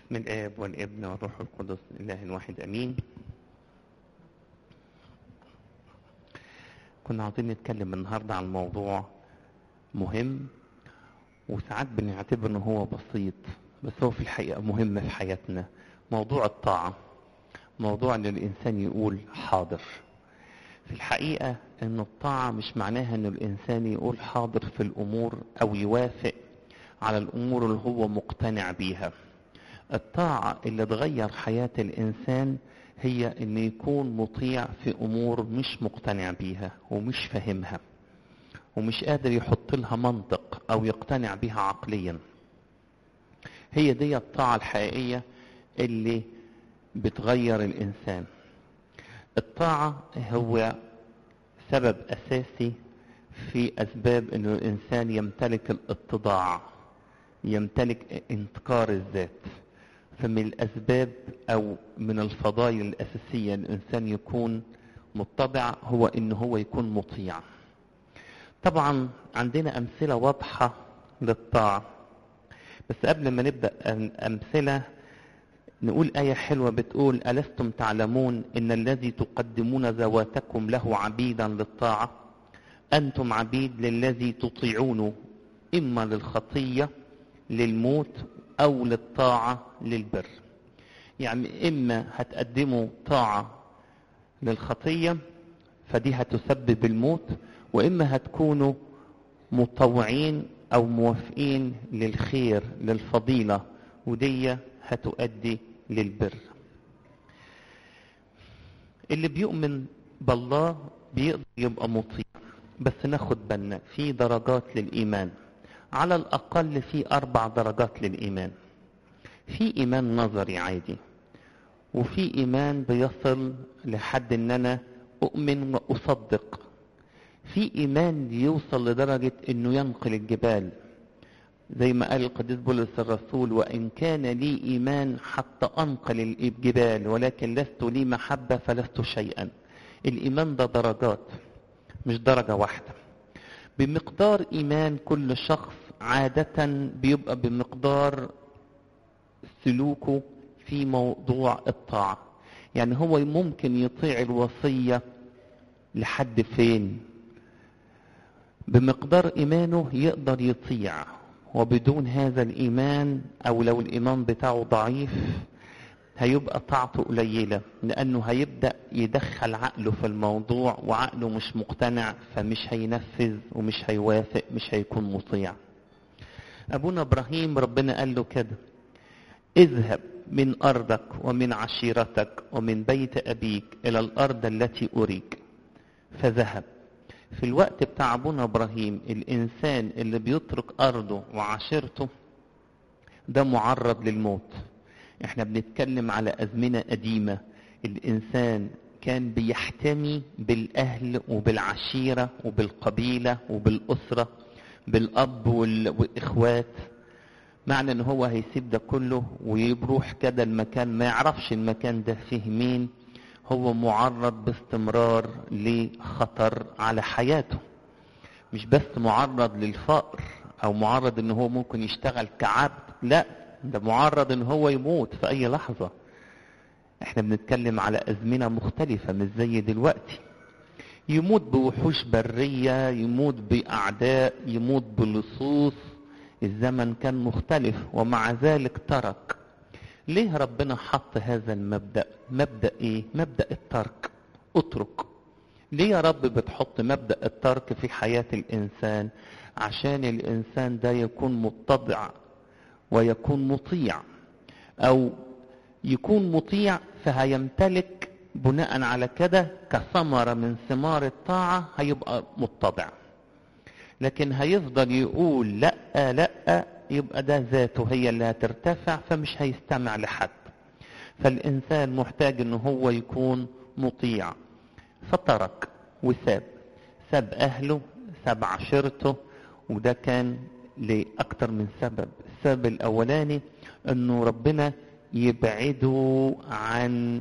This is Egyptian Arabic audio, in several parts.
بسم الآب والابن والروح القدس الإله الواحد أمين كنا عاوزين نتكلم النهاردة عن موضوع مهم وساعات بنعتبر ان هو بسيط بس هو في الحقيقة مهم في حياتنا موضوع الطاعة موضوع ان الانسان يقول حاضر في الحقيقة ان الطاعة مش معناها ان الانسان يقول حاضر في الامور او يوافق على الامور اللي هو مقتنع بيها الطاعة اللي تغير حياة الانسان هي ان يكون مطيع في امور مش مقتنع بيها ومش فاهمها ومش قادر يحط لها منطق او يقتنع بها عقليا هي دي الطاعة الحقيقية اللي بتغير الانسان الطاعة هو سبب اساسي في اسباب ان الانسان يمتلك الاتضاع يمتلك انتقار الذات فمن الاسباب او من الفضائل الاساسيه الانسان يكون متضع هو ان هو يكون مطيع طبعا عندنا امثله واضحه للطاعه بس قبل ما نبدا الامثله نقول آية حلوة بتقول ألستم تعلمون إن الذي تقدمون ذواتكم له عبيدا للطاعة أنتم عبيد للذي تطيعونه إما للخطية للموت أو للطاعة للبر يعني إما هتقدموا طاعة للخطية فدي هتسبب الموت وإما هتكونوا مطوعين أو موافقين للخير للفضيلة ودي هتؤدي للبر اللي بيؤمن بالله بيقدر يبقى مطيع بس ناخد بالنا في درجات للإيمان على الأقل في أربع درجات للإيمان في إيمان نظري عادي وفي إيمان بيصل لحد إن أنا أؤمن وأصدق في إيمان يوصل لدرجة إنه ينقل الجبال زي ما قال القديس بولس الرسول وإن كان لي إيمان حتى أنقل الجبال ولكن لست لي محبة فلست شيئا الإيمان ده درجات مش درجة واحدة بمقدار إيمان كل شخص عادة بيبقى بمقدار سلوكه في موضوع الطاعة يعني هو ممكن يطيع الوصية لحد فين بمقدار إيمانه يقدر يطيع وبدون هذا الإيمان أو لو الإيمان بتاعه ضعيف هيبقى طاعته قليلة لأنه هيبدأ يدخل عقله في الموضوع وعقله مش مقتنع فمش هينفذ ومش هيوافق مش هيكون مطيع أبونا إبراهيم ربنا قال له كده اذهب من أرضك ومن عشيرتك ومن بيت أبيك إلى الأرض التي أريك فذهب في الوقت بتاع أبونا إبراهيم الإنسان اللي بيترك أرضه وعشيرته ده معرض للموت احنا بنتكلم على أزمنة قديمة الإنسان كان بيحتمي بالأهل وبالعشيرة وبالقبيلة وبالأسرة بالأب والإخوات معنى ان هو هيسيب ده كله ويروح كده المكان ما يعرفش المكان ده فيه مين هو معرض باستمرار لخطر على حياته مش بس معرض للفقر او معرض ان هو ممكن يشتغل كعبد لا ده معرض ان هو يموت في اي لحظة احنا بنتكلم على ازمنة مختلفة مش زي دلوقتي يموت بوحوش برية يموت باعداء يموت بلصوص الزمن كان مختلف ومع ذلك ترك ليه ربنا حط هذا المبدأ مبدأ ايه مبدأ الترك اترك ليه يا رب بتحط مبدأ الترك في حياة الإنسان عشان الإنسان ده يكون متضع ويكون مطيع أو يكون مطيع فهيمتلك بناء على كده كثمرة من ثمار الطاعة هيبقى متضع لكن هيفضل يقول لا لا يبقى ده ذاته هي اللي هترتفع فمش هيستمع لحد فالإنسان محتاج ان هو يكون مطيع فترك وساب ساب أهله ساب عشيرته وده كان لأكتر من سبب السبب الأولاني أنه ربنا يبعده عن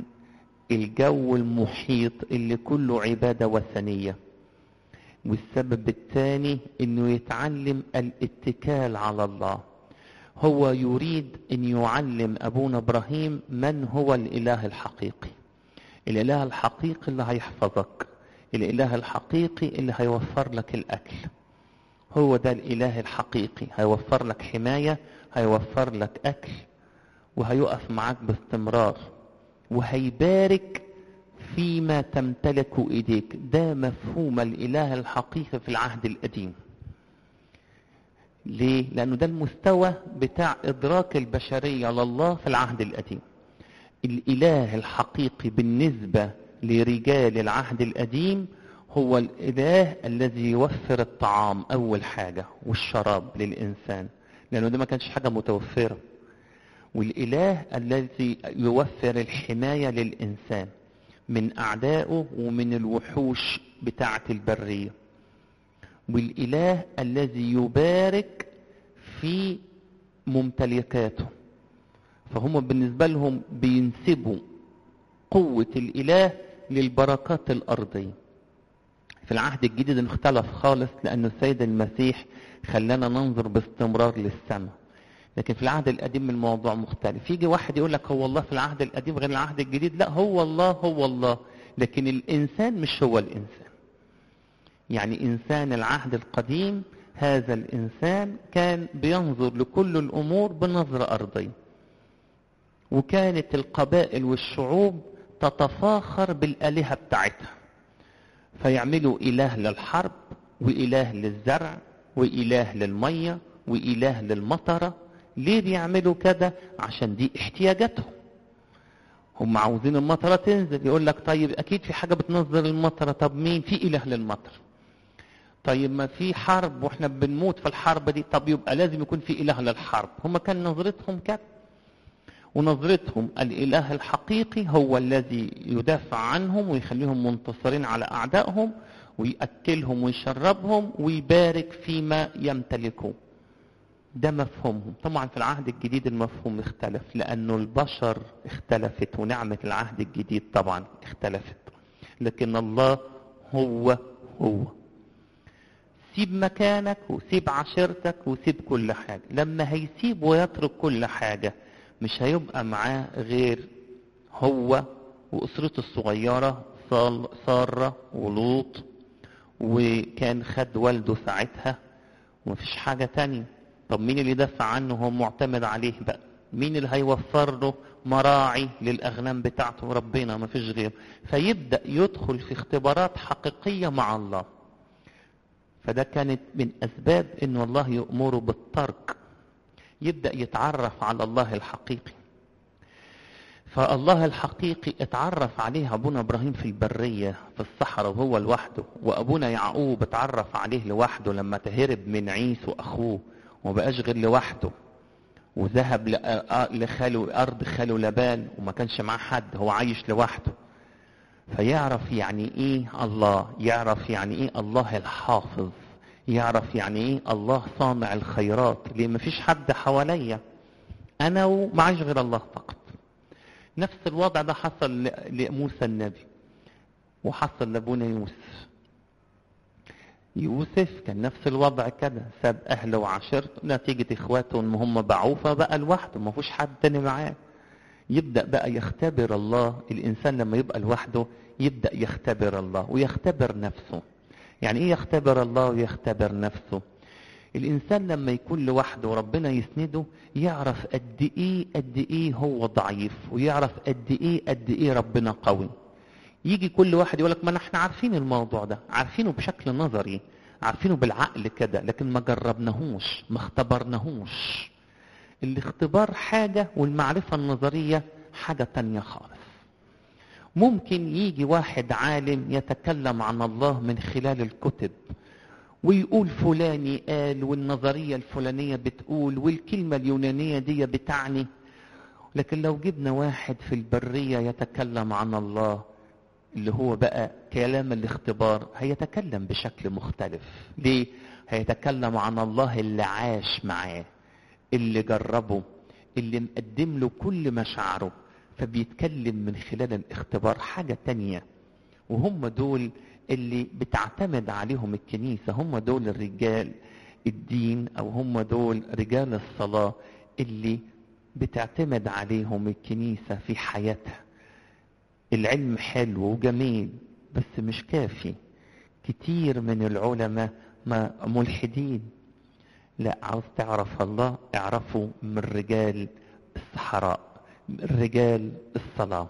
الجو المحيط اللي كله عبادة وثنية والسبب الثاني انه يتعلم الاتكال على الله هو يريد أن يعلم أبونا إبراهيم من هو الإله الحقيقي الإله الحقيقي اللي هيحفظك الإله الحقيقي اللي هيوفر لك الأكل هو ده الإله الحقيقي هيوفر لك حماية هيوفر لك أكل وهيقف معاك باستمرار وهيبارك فيما تمتلك إيديك ده مفهوم الإله الحقيقي في العهد القديم ليه؟ لأنه ده المستوى بتاع إدراك البشرية لله في العهد القديم الإله الحقيقي بالنسبة لرجال العهد القديم هو الإله الذي يوفر الطعام أول حاجة والشراب للإنسان لأنه ده ما كانش حاجة متوفرة والإله الذي يوفر الحماية للإنسان من أعدائه ومن الوحوش بتاعة البرية والإله الذي يبارك في ممتلكاته فهم بالنسبة لهم بينسبوا قوة الإله للبركات الأرضية في العهد الجديد اختلف خالص لأن السيد المسيح خلانا ننظر باستمرار للسماء لكن في العهد القديم الموضوع مختلف يجي واحد يقول لك هو الله في العهد القديم غير العهد الجديد لا هو الله هو الله لكن الإنسان مش هو الإنسان يعني إنسان العهد القديم هذا الإنسان كان بينظر لكل الأمور بنظرة أرضية وكانت القبائل والشعوب تتفاخر بالآلهة بتاعتها فيعملوا إله للحرب وإله للزرع وإله للمية وإله للمطرة ليه بيعملوا كده عشان دي احتياجاتهم هم عاوزين المطرة تنزل يقول لك طيب أكيد في حاجة بتنزل المطرة طب مين في إله للمطر طيب ما في حرب واحنا بنموت في الحرب دي طب يبقى لازم يكون في إله للحرب هم كان نظرتهم كده ونظرتهم الإله الحقيقي هو الذي يدافع عنهم ويخليهم منتصرين على أعدائهم ويأكلهم ويشربهم ويبارك فيما يمتلكون ده مفهومهم طبعا في العهد الجديد المفهوم اختلف لأنه البشر اختلفت ونعمة العهد الجديد طبعا اختلفت لكن الله هو هو سيب مكانك وسيب عشيرتك وسيب كل حاجة لما هيسيب ويترك كل حاجة مش هيبقى معاه غير هو وأسرته الصغيرة سارة ولوط وكان خد والده ساعتها ومفيش حاجة تانية طب مين اللي يدافع عنه هو معتمد عليه بقى مين اللي هيوفر له مراعي للأغنام بتاعته ربنا مفيش غيره فيبدأ يدخل في اختبارات حقيقية مع الله فده كانت من أسباب أن الله يأمره بالترك يبدأ يتعرف على الله الحقيقي فالله الحقيقي اتعرف عليه أبونا إبراهيم في البرية في الصحراء وهو لوحده وأبونا يعقوب اتعرف عليه لوحده لما تهرب من عيسو أخوه ومبقاش غير لوحده وذهب لخاله أرض خاله لبان وما كانش معاه حد هو عايش لوحده فيعرف يعني ايه الله يعرف يعني ايه الله الحافظ يعرف يعني ايه الله صانع الخيرات ليه مفيش حد حواليا انا ومعيش غير الله فقط نفس الوضع ده حصل لموسى النبي وحصل لابونا يوسف يوسف كان نفس الوضع كده ساب اهله وعشيرته نتيجة اخواته ان هم باعوه فبقى لوحده ما فيش حد تاني معاه يبدأ بقى يختبر الله الإنسان لما يبقى لوحده يبدأ يختبر الله ويختبر نفسه يعني إيه يختبر الله ويختبر نفسه الإنسان لما يكون لوحده وربنا يسنده يعرف قد إيه قد إيه هو ضعيف ويعرف قد إيه قد إيه ربنا قوي يجي كل واحد يقول لك ما احنا عارفين الموضوع ده عارفينه بشكل نظري عارفينه بالعقل كده لكن ما جربناهوش ما اختبرناهوش الاختبار حاجة والمعرفة النظرية حاجة تانية خالص ممكن يجي واحد عالم يتكلم عن الله من خلال الكتب ويقول فلاني قال والنظرية الفلانية بتقول والكلمة اليونانية دي بتعني لكن لو جبنا واحد في البرية يتكلم عن الله اللي هو بقى كلام الاختبار هيتكلم بشكل مختلف ليه؟ هيتكلم عن الله اللي عاش معاه اللي جربه اللي مقدم له كل مشاعره فبيتكلم من خلال الاختبار حاجة تانية وهم دول اللي بتعتمد عليهم الكنيسة هم دول الرجال الدين او هم دول رجال الصلاة اللي بتعتمد عليهم الكنيسة في حياتها العلم حلو وجميل بس مش كافي كتير من العلماء ما ملحدين لا عاوز تعرف الله اعرفه من رجال الصحراء من رجال الصلاة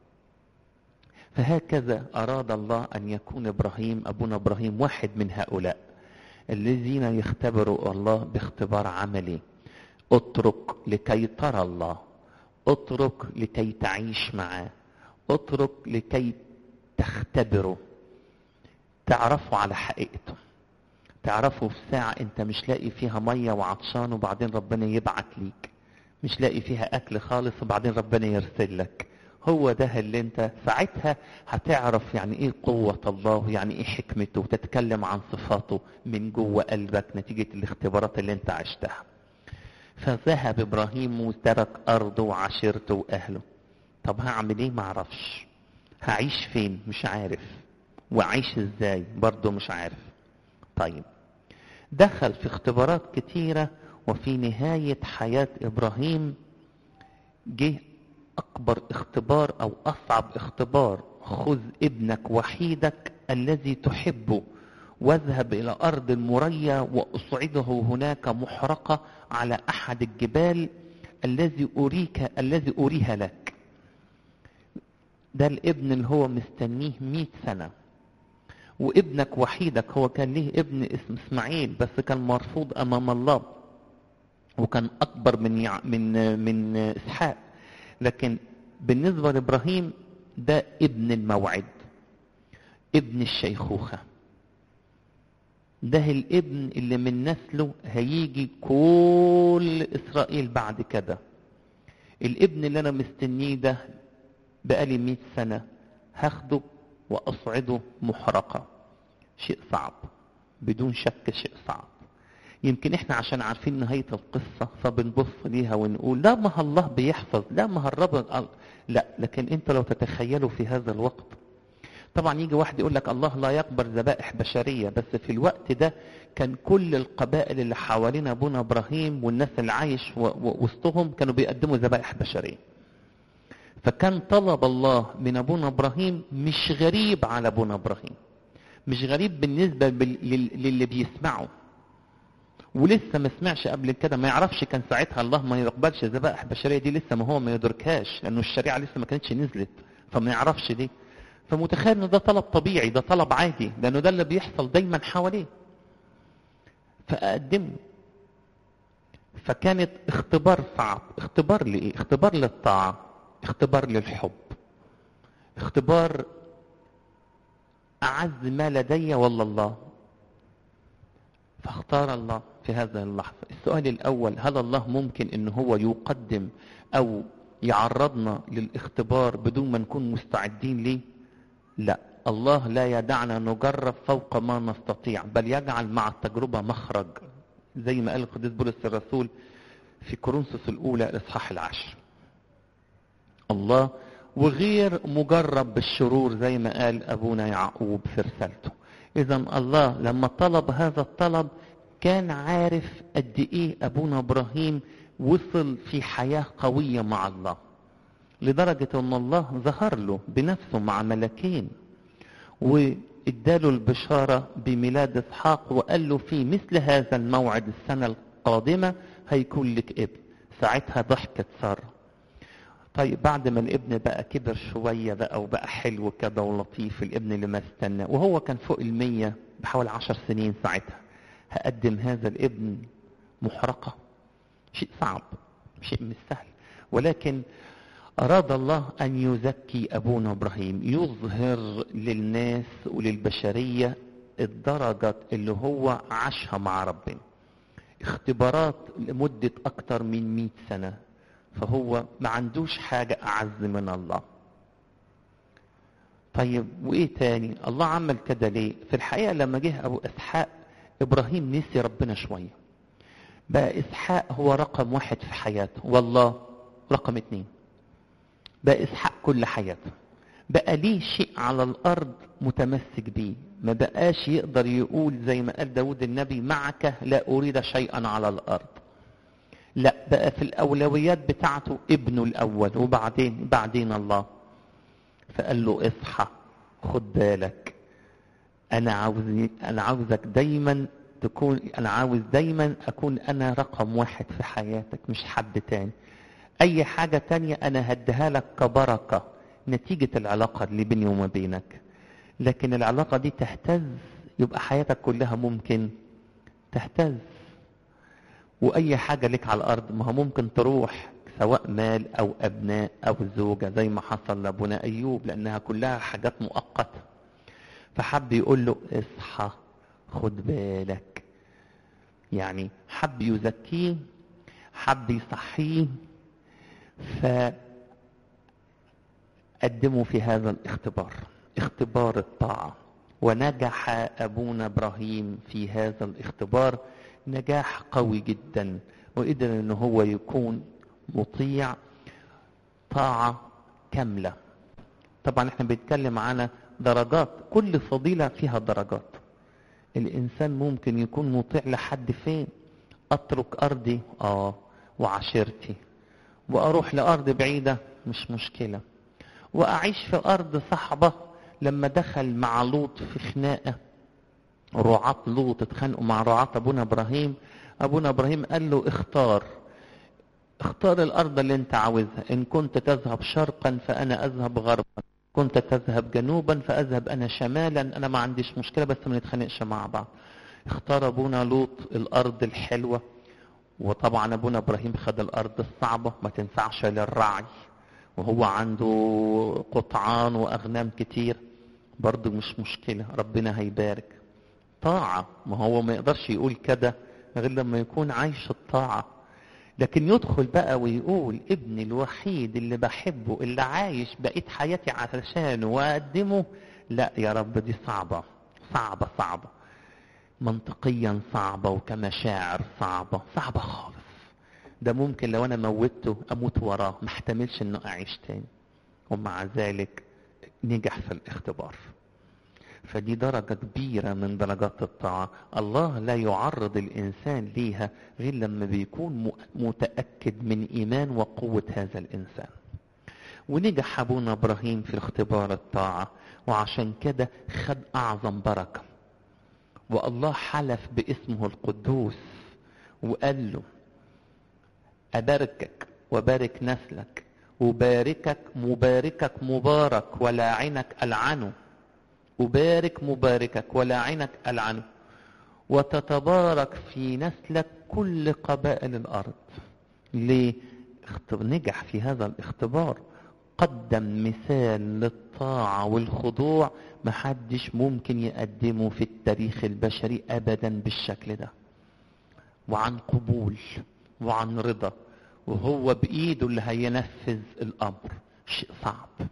فهكذا أراد الله أن يكون إبراهيم أبونا إبراهيم واحد من هؤلاء الذين يختبروا الله باختبار عملي اترك لكي ترى الله اترك لكي تعيش معاه اترك لكي تختبره تعرفه على حقيقته تعرفه في ساعة انت مش لاقي فيها مية وعطشان وبعدين ربنا يبعت ليك مش لاقي فيها اكل خالص وبعدين ربنا يرسل لك هو ده اللي انت ساعتها هتعرف يعني ايه قوة الله يعني ايه حكمته وتتكلم عن صفاته من جوه قلبك نتيجة الاختبارات اللي انت عشتها فذهب ابراهيم وترك ارضه وعشيرته واهله طب هعمل ايه معرفش هعيش فين مش عارف وعيش ازاي برضه مش عارف طيب دخل في اختبارات كتيرة وفي نهاية حياة ابراهيم جه اكبر اختبار او اصعب اختبار خذ ابنك وحيدك الذي تحبه واذهب الى ارض المريا واصعده هناك محرقه على احد الجبال الذي اريك الذي اريها لك ده الابن اللي هو مستنيه مئة سنة وابنك وحيدك هو كان ليه ابن اسم اسماعيل بس كان مرفوض امام الله وكان اكبر من يع... من من اسحاق لكن بالنسبة لابراهيم ده ابن الموعد ابن الشيخوخه ده الابن اللي من نسله هيجي كل اسرائيل بعد كده الابن اللي انا مستنيه ده بقالي مئة سنة هاخده واصعده محرقة شيء صعب بدون شك شيء صعب يمكن احنا عشان عارفين نهاية القصة فبنبص ليها ونقول لا ما الله بيحفظ لا ما الرب لا لكن انت لو تتخيلوا في هذا الوقت طبعا يجي واحد يقول لك الله لا يقبل ذبائح بشرية بس في الوقت ده كان كل القبائل اللي حوالين ابونا ابراهيم والناس اللي عايش وسطهم كانوا بيقدموا ذبائح بشرية فكان طلب الله من ابونا ابراهيم مش غريب على ابونا ابراهيم مش غريب بالنسبة للي بيسمعه ولسه ما سمعش قبل كده ما يعرفش كان ساعتها الله ما يقبلش ذبائح بشرية دي لسه ما هو ما يدركهاش لانه الشريعة لسه ما كانتش نزلت فما يعرفش دي فمتخيل ان ده طلب طبيعي ده طلب عادي لانه ده اللي بيحصل دايما حواليه فاقدمه فكانت اختبار صعب اختبار لايه اختبار للطاعه اختبار للحب اختبار اعز ما لدي ولا الله فاختار الله في هذه اللحظه السؤال الاول هل الله ممكن ان هو يقدم او يعرضنا للاختبار بدون ما نكون مستعدين ليه لا الله لا يدعنا نجرب فوق ما نستطيع بل يجعل مع التجربة مخرج زي ما قال القديس بولس الرسول في كورنثوس الأولى الإصحاح العشر الله وغير مجرب بالشرور زي ما قال أبونا يعقوب في رسالته إذا الله لما طلب هذا الطلب كان عارف قد إيه أبونا إبراهيم وصل في حياة قوية مع الله لدرجة ان الله ظهر له بنفسه مع ملكين واداله البشارة بميلاد اسحاق وقال له في مثل هذا الموعد السنة القادمة هيكون لك ابن ساعتها ضحكت سارة طيب بعد ما الابن بقى كبر شوية بقى وبقى حلو كده ولطيف الابن اللي ما استنى وهو كان فوق المية بحوالي عشر سنين ساعتها هقدم هذا الابن محرقة شيء صعب شيء مش سهل ولكن أراد الله أن يزكي أبونا إبراهيم يظهر للناس وللبشرية الدرجة اللي هو عاشها مع ربنا اختبارات لمدة أكتر من مئة سنة فهو ما عندوش حاجة أعز من الله طيب وإيه تاني الله عمل كده ليه في الحقيقة لما جه أبو إسحاق إبراهيم نسي ربنا شوية بقى إسحاق هو رقم واحد في حياته والله رقم اتنين بقى إسحاق كل حياته بقى ليه شيء على الأرض متمسك بيه ما بقاش يقدر يقول زي ما قال داود النبي معك لا أريد شيئا على الأرض لا بقى في الأولويات بتاعته ابنه الأول وبعدين بعدين الله فقال له اصحى خد بالك أنا عاوز أنا عاوزك دايما تكون أنا عاوز دايما أكون أنا رقم واحد في حياتك مش حد تاني أي حاجة تانية أنا هديها لك كبركة نتيجة العلاقة اللي بيني وما بينك لكن العلاقة دي تهتز يبقى حياتك كلها ممكن تهتز وأي حاجة لك على الأرض ما هو ممكن تروح سواء مال أو أبناء أو زوجة زي ما حصل لأبونا أيوب لأنها كلها حاجات مؤقتة فحب يقول له اصحى خد بالك يعني حب يزكيه حب يصحيه فقدموا في هذا الاختبار اختبار الطاعة ونجح أبونا إبراهيم في هذا الاختبار نجاح قوي جدا وقدر ان هو يكون مطيع طاعة كاملة طبعا احنا بنتكلم على درجات كل فضيلة فيها درجات الانسان ممكن يكون مطيع لحد فين اترك ارضي اه وعشيرتي واروح لارض بعيدة مش مشكلة واعيش في ارض صحبة لما دخل مع لوط في خناقة رعاة لوط اتخانقوا مع رعاة ابونا ابراهيم ابونا ابراهيم قال له اختار اختار الارض اللي انت عاوزها ان كنت تذهب شرقا فانا اذهب غربا كنت تذهب جنوبا فاذهب انا شمالا انا ما عنديش مشكله بس ما نتخانقش مع بعض اختار ابونا لوط الارض الحلوه وطبعا ابونا ابراهيم خد الارض الصعبه ما تنفعش للرعي وهو عنده قطعان واغنام كتير برضه مش مشكله ربنا هيبارك طاعه ما هو ما يقدرش يقول كده غير لما يكون عايش الطاعه لكن يدخل بقى ويقول ابني الوحيد اللي بحبه اللي عايش بقيت حياتي علشانه واقدمه لا يا رب دي صعبة صعبة صعبة منطقيا صعبة وكمشاعر صعبة صعبة خالص ده ممكن لو انا موتته اموت وراه ما احتملش انه اعيش تاني ومع ذلك نجح في الاختبار فدي درجة كبيرة من درجات الطاعة الله لا يعرض الإنسان ليها غير لما بيكون متأكد من إيمان وقوة هذا الإنسان ونجح أبونا إبراهيم في اختبار الطاعة وعشان كده خد أعظم بركة والله حلف باسمه القدوس وقال له أباركك وبارك نسلك وباركك مباركك مبارك ولاعنك ألعنه أبارك مباركك ولاعنك ألعنه وتتبارك في نسلك كل قبائل الأرض ليه؟ نجح في هذا الاختبار قدم مثال للطاعة والخضوع محدش ممكن يقدمه في التاريخ البشري أبدا بالشكل ده وعن قبول وعن رضا وهو بإيده اللي هينفذ الأمر شيء صعب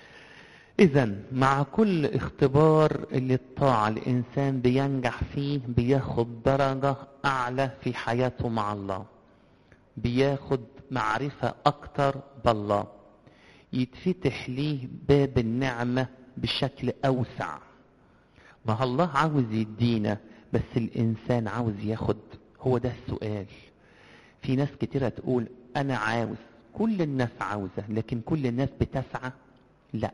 إذا مع كل اختبار اللي الطاعة الإنسان بينجح فيه بياخد درجة أعلى في حياته مع الله بياخد معرفة أكتر بالله يتفتح ليه باب النعمة بشكل أوسع ما الله عاوز يدينا بس الإنسان عاوز ياخد هو ده السؤال في ناس كتيرة تقول أنا عاوز كل الناس عاوزة لكن كل الناس بتسعى لا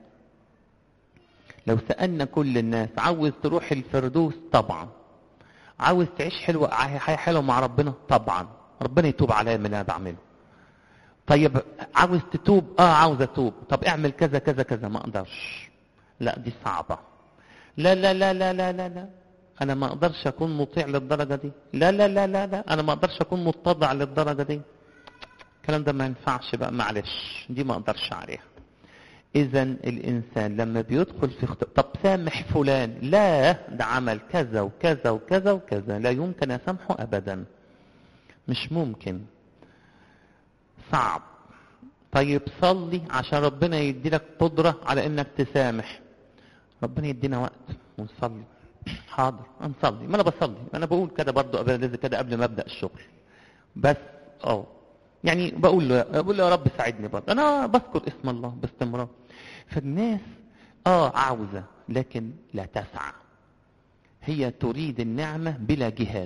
لو سألنا كل الناس عاوز تروح الفردوس طبعا عاوز تعيش حلوة حياة حلوة مع ربنا طبعا ربنا يتوب عليا من اللي انا بعمله طيب عاوز تتوب اه عاوز اتوب طب اعمل كذا كذا كذا ما اقدرش لا دي صعبة لا لا لا لا لا لا لا انا ما اقدرش اكون مطيع للدرجة دي لا لا لا لا لا انا ما اقدرش اكون متضع للدرجة دي الكلام ده ما ينفعش بقى معلش دي ما اقدرش عليها اذا الانسان لما بيدخل في اخت... طب سامح فلان لا ده عمل كذا وكذا وكذا وكذا لا يمكن اسامحه ابدا مش ممكن صعب طيب صلي عشان ربنا يديلك قدرة على انك تسامح ربنا يدينا وقت ونصلي حاضر هنصلي ما انا بصلي انا بقول كده برضو قبل كده قبل ما ابدا الشغل بس اه يعني بقول له بقول له يا رب ساعدني برضه انا بذكر اسم الله باستمرار فالناس اه عاوزه لكن لا تسعى هي تريد النعمه بلا جهاد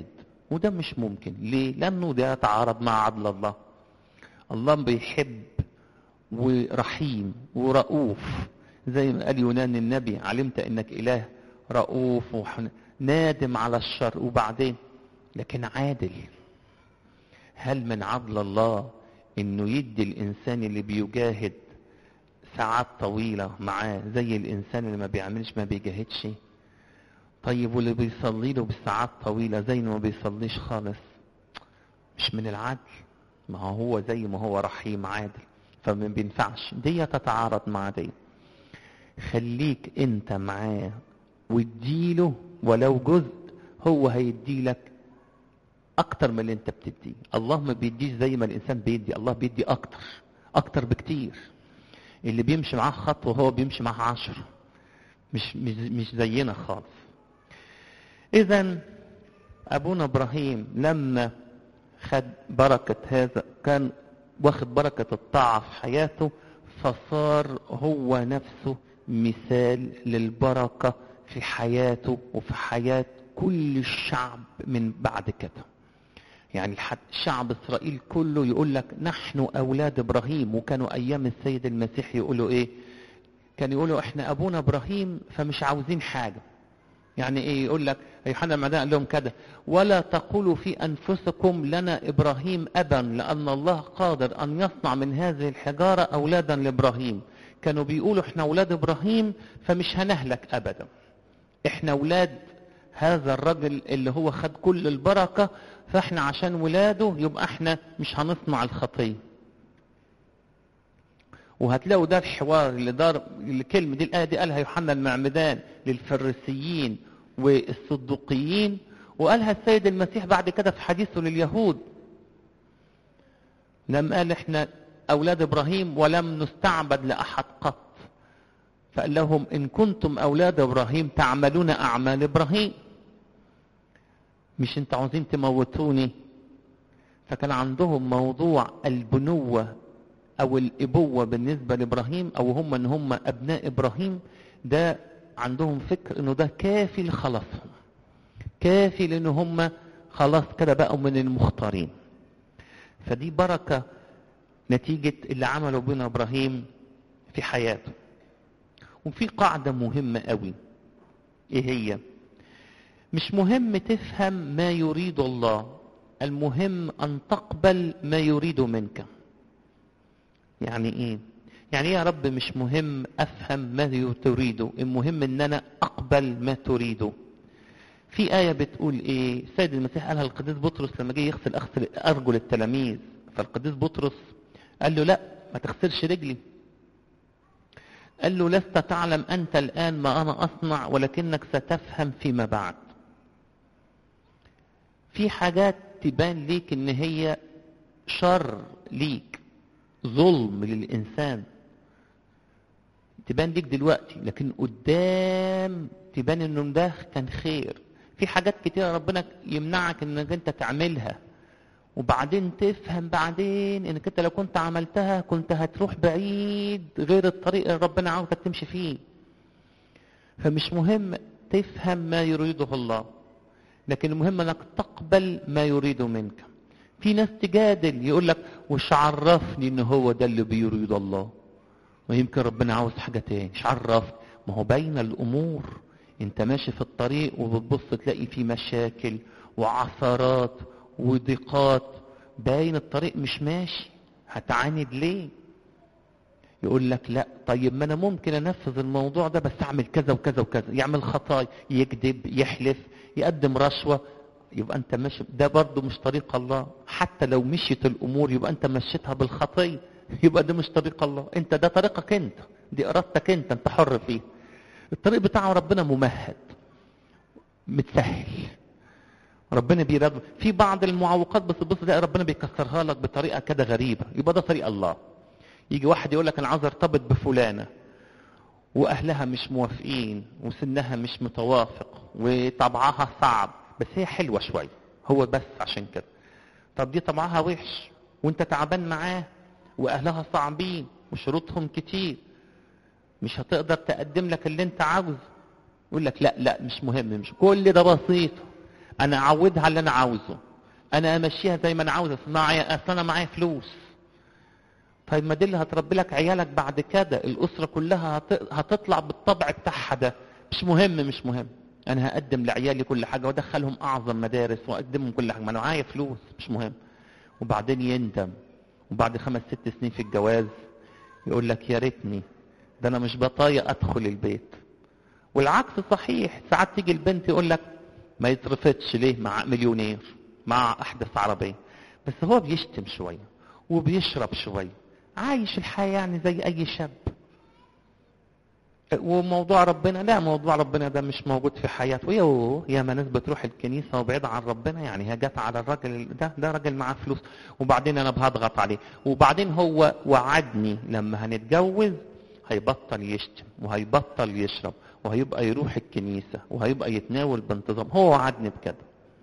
وده مش ممكن ليه لانه ده يتعارض مع عدل الله الله بيحب ورحيم ورؤوف زي ما قال يونان النبي علمت انك اله رؤوف وحن... نادم على الشر وبعدين لكن عادل هل من عدل الله انه يدي الانسان اللي بيجاهد ساعات طويلة معاه زي الانسان اللي ما بيعملش ما بيجاهدش طيب واللي بيصلي له بالساعات طويلة زي ما بيصليش خالص مش من العدل ما هو زي ما هو رحيم عادل فما بينفعش دي تتعارض مع دي خليك انت معاه واديله ولو جزء هو هيديلك اكتر من اللي انت بتديه الله ما بيديش زي ما الانسان بيدي الله بيدي اكتر اكتر بكتير اللي بيمشي معاه خطوه هو بيمشي معاه عشرة مش مش مش زينا خالص اذا ابونا ابراهيم لما خد بركه هذا كان واخد بركه الطاعه في حياته فصار هو نفسه مثال للبركه في حياته وفي حياه كل الشعب من بعد كده يعني حتى شعب اسرائيل كله يقول لك نحن اولاد ابراهيم وكانوا ايام السيد المسيح يقولوا ايه كان يقولوا احنا ابونا ابراهيم فمش عاوزين حاجه يعني ايه يقول لك يوحنا المعدان قال لهم كده ولا تقولوا في انفسكم لنا ابراهيم ابا لان الله قادر ان يصنع من هذه الحجاره اولادا لابراهيم كانوا بيقولوا احنا اولاد ابراهيم فمش هنهلك ابدا احنا اولاد هذا الرجل اللي هو خد كل البركه فاحنا عشان ولاده يبقى احنا مش هنصنع الخطيه وهتلاقوا ده الحوار اللي دار الكلمه دي الايه دي قالها يوحنا المعمدان للفريسيين والصدوقيين وقالها السيد المسيح بعد كده في حديثه لليهود لما قال احنا اولاد ابراهيم ولم نستعبد لاحد قط فقال لهم ان كنتم اولاد ابراهيم تعملون اعمال ابراهيم مش انت عاوزين تموتوني فكان عندهم موضوع البنوة او الابوة بالنسبة لابراهيم او هم ان هم ابناء ابراهيم ده عندهم فكر انه ده كافي لخلاصهم كافي لان هم خلاص كده بقوا من المختارين فدي بركة نتيجة اللي عمله بنا ابراهيم في حياته وفي قاعدة مهمة قوي ايه هي مش مهم تفهم ما يريد الله المهم ان تقبل ما يريد منك يعني ايه يعني يا رب مش مهم افهم ما تريده المهم ان انا اقبل ما تريده في آية بتقول ايه السيد المسيح قالها القديس بطرس لما جه يغسل اغسل ارجل التلاميذ فالقديس بطرس قال له لا ما تغسلش رجلي قال له لست تعلم انت الان ما انا اصنع ولكنك ستفهم فيما بعد في حاجات تبان ليك ان هي شر ليك ظلم للانسان تبان ليك دلوقتي لكن قدام تبان انه ده كان خير في حاجات كتير ربنا يمنعك انك انت تعملها وبعدين تفهم بعدين انك انت لو كنت عملتها كنت هتروح بعيد غير الطريق اللي ربنا عاوزك تمشي فيه فمش مهم تفهم ما يريده الله لكن المهم انك تقبل ما يريده منك في ناس تجادل يقول لك وش عرفني ان هو ده اللي بيريد الله ويمكن ربنا عاوز حاجة تاني مش عرف ما هو بين الامور انت ماشي في الطريق وبتبص تلاقي في مشاكل وعثرات وضيقات باين الطريق مش ماشي هتعاند ليه يقول لك لا طيب ما انا ممكن انفذ الموضوع ده بس اعمل كذا وكذا وكذا يعمل خطايا يكذب يحلف يقدم رشوه يبقى انت ماشي ده برضه مش طريق الله حتى لو مشيت الامور يبقى انت مشيتها بالخطيه يبقى ده مش طريق الله انت ده طريقك انت دي ارادتك انت انت حر فيه الطريق بتاع ربنا ممهد متسهل ربنا بيرد في بعض المعوقات بس بص تلاقي ربنا بيكسرها لك بطريقه كده غريبه يبقى ده طريق الله يجي واحد يقول لك انا عاوز ارتبط بفلانه واهلها مش موافقين وسنها مش متوافق وطبعها صعب بس هي حلوه شويه هو بس عشان كده طب دي طبعها وحش وانت تعبان معاه واهلها صعبين وشروطهم كتير مش هتقدر تقدم لك اللي انت عاوزه يقول لك لا لا مش مهم مش كل ده بسيط انا اعودها اللي انا عاوزه انا امشيها زي ما انا عاوز اصل معايا اصل انا معايا فلوس طيب ما دي اللي هتربي لك عيالك بعد كده الاسره كلها هت- هتطلع بالطبع بتاعها ده مش مهم مش مهم انا هقدم لعيالي كل حاجه وادخلهم اعظم مدارس واقدمهم كل حاجه ما انا معايا فلوس مش مهم وبعدين يندم وبعد خمس ست سنين في الجواز يقول لك يا ريتني ده انا مش بطايق ادخل البيت والعكس صحيح ساعات تيجي البنت يقول لك ما يترفضش ليه مع مليونير مع احدث عربيه بس هو بيشتم شويه وبيشرب شويه عايش الحياه يعني زي اي شاب وموضوع ربنا لا موضوع ربنا ده مش موجود في حياته يوه يا ما ناس بتروح الكنيسه وبعيد عن ربنا يعني هي جت على الراجل ده ده راجل معاه فلوس وبعدين انا بهضغط عليه وبعدين هو وعدني لما هنتجوز هيبطل يشتم وهيبطل يشرب وهيبقى يروح الكنيسه وهيبقى يتناول بانتظام هو وعدني بكده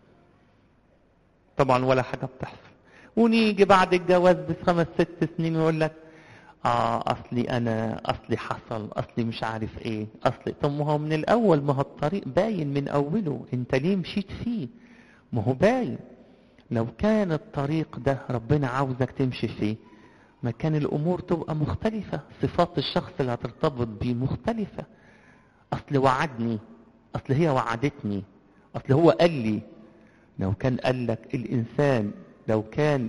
طبعا ولا حاجه بتحصل ونيجي بعد الجواز بخمس ست سنين ويقول لك اه اصلي انا اصلي حصل اصلي مش عارف ايه اصلي طب ما هو من الاول ما هو الطريق باين من اوله انت ليه مشيت فيه ما هو باين لو كان الطريق ده ربنا عاوزك تمشي فيه ما كان الامور تبقى مختلفة صفات الشخص اللي هترتبط بيه مختلفة اصل وعدني اصل هي وعدتني اصل هو قال لي لو كان قال لك الانسان لو كان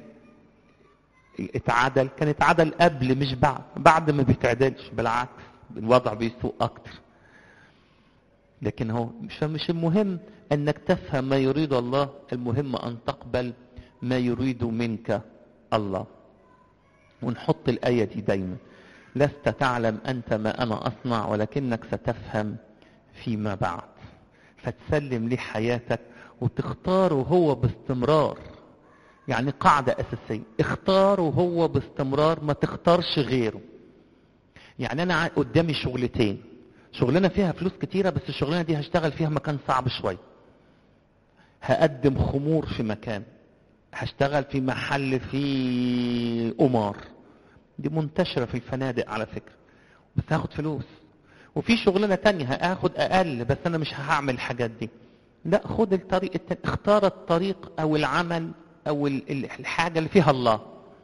اتعدل كان اتعدل قبل مش بعد بعد ما بيتعدلش بالعكس الوضع بيسوء اكتر لكن هو مش مش المهم انك تفهم ما يريد الله المهم ان تقبل ما يريد منك الله ونحط الآية دي دايما لست تعلم أنت ما أنا أصنع ولكنك ستفهم فيما بعد فتسلم ليه حياتك وتختاره هو باستمرار يعني قاعدة أساسية اختاره هو باستمرار ما تختارش غيره يعني أنا ع- قدامي شغلتين شغلانة فيها فلوس كتيرة بس الشغلانة دي هشتغل فيها مكان صعب شوية هقدم خمور في مكان هشتغل في محل فيه قمار دي منتشرة في الفنادق على فكرة بس هاخد فلوس وفي شغلانة تانية هاخد أقل بس أنا مش هعمل الحاجات دي لا خد الطريق التاني اختار الطريق أو العمل أو ال- ال- الحاجة اللي فيها الله